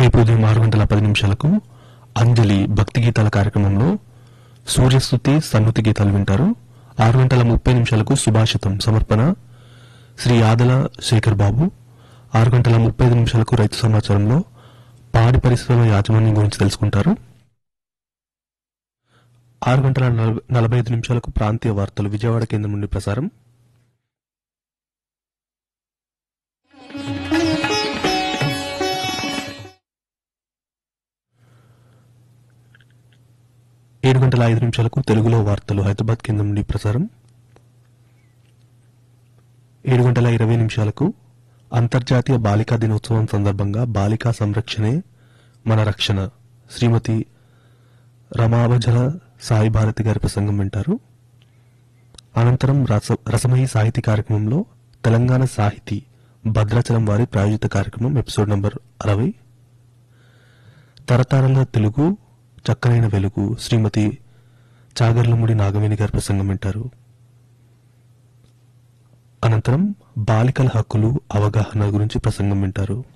రేపు ఉదయం ఆరు గంటల పది నిమిషాలకు అంజలి భక్తి గీతాల కార్యక్రమంలో సూర్యస్థుతి సన్నుతి గీతాలు వింటారు ఆరు గంటల ముప్పై నిమిషాలకు సుభాషితం సమర్పణ శ్రీ ఆదల శేఖర్ బాబు ఆరు గంటల ముప్పై ఐదు నిమిషాలకు రైతు సమాచారంలో పాడి పరిశ్రమ యాజమాన్యం గురించి తెలుసుకుంటారు ఆరు గంటల నలభై- నలభై ఐదు నిమిషాలకు ప్రాంతీయ వార్తలు విజయవాడ కేంద్రం నుండి ప్రసారం ఏడు గంటల ఐదు నిమిషాలకు తెలుగులో వార్తలు హైదరాబాద్ కేంద్రం నుండి ప్రసారం ఏడు గంటల ఇరవై నిమిషాలకు అంతర్జాతీయ బాలికా దినోత్సవం సందర్భంగా బాలికా సంరక్షణే మన రక్షణ శ్రీమతి రమావజల సాయి భారతి గారి ప్రసంగం వింటారు అనంతరం రస రసమయి సాహితీ కార్యక్రమంలో తెలంగాణ సాహితీ భద్రాచలం వారి ప్రాయోజిత కార్యక్రమం ఎపిసోడ్ నంబర్ అరవై తరతరాల తెలుగు చక్కనైన వెలుగు శ్రీమతి చాగర్లముడి నాగవేణి గారి ప్రసంగం వింటారు అనంతరం బాలికల హక్కులు అవగాహన గురించి ప్రసంగం వింటారు